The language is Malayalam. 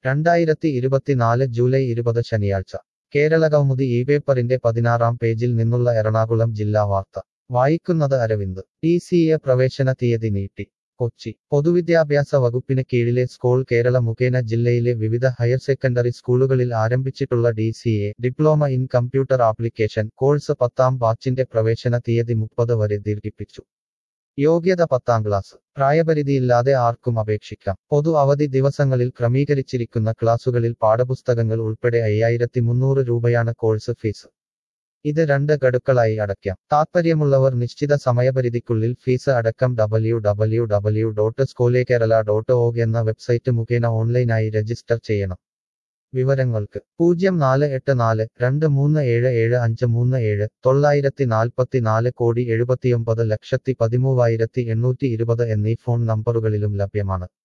രണ്ടായിരത്തി ഇരുപത്തിനാല് ജൂലൈ ഇരുപത് ശനിയാഴ്ച കേരളകൗമുദി ഈ പേപ്പറിന്റെ പതിനാറാം പേജിൽ നിന്നുള്ള എറണാകുളം ജില്ലാ വാർത്ത വായിക്കുന്നത് അരവിന്ദ് ടി സി എ പ്രവേശന തീയതി നീട്ടി കൊച്ചി പൊതുവിദ്യാഭ്യാസ വകുപ്പിന് കീഴിലെ സ്കൂൾ കേരള മുഖേന ജില്ലയിലെ വിവിധ ഹയർ സെക്കൻഡറി സ്കൂളുകളിൽ ആരംഭിച്ചിട്ടുള്ള D C A diploma in computer application course പത്താം ബാച്ചിന്റെ പ്രവേശന തീയതി മുപ്പത് വരെ ദീർഘിപ്പിച്ചു യോഗ്യത പത്താം ക്ലാസ് പ്രായപരിധിയില്ലാതെ ആർക്കും അപേക്ഷിക്കാം പൊതു അവധി ദിവസങ്ങളിൽ ക്രമീകരിച്ചിരിക്കുന്ന ക്ലാസുകളിൽ പാഠപുസ്തകങ്ങൾ ഉൾപ്പെടെ അയ്യായിരത്തി മുന്നൂറ് രൂപയാണ് കോഴ്സ് ഫീസ് ഇത് രണ്ട് ഗഡുക്കളായി അടയ്ക്കാം താത്പര്യമുള്ളവർ നിശ്ചിത സമയപരിധിക്കുള്ളിൽ ഫീസ് അടക്കം W W W dot Scole Kerala dot org എന്ന വെബ്സൈറ്റ് മുഖേന ഓൺലൈനായി രജിസ്റ്റർ ചെയ്യണം വിവരങ്ങൾക്ക് പൂജ്യം നാല് എട്ട് നാല് രണ്ട് മൂന്ന് ഏഴ് ഏഴ് അഞ്ച് മൂന്ന് ഏഴ് തൊള്ളായിരത്തി നാൽപ്പത്തി നാല് കോടി എഴുപത്തിയൊമ്പത് ലക്ഷത്തി പതിമൂവായിരത്തി എണ്ണൂറ്റി ഇരുപത് എന്നീ ഫോൺ നമ്പറുകളിലും ലഭ്യമാണ്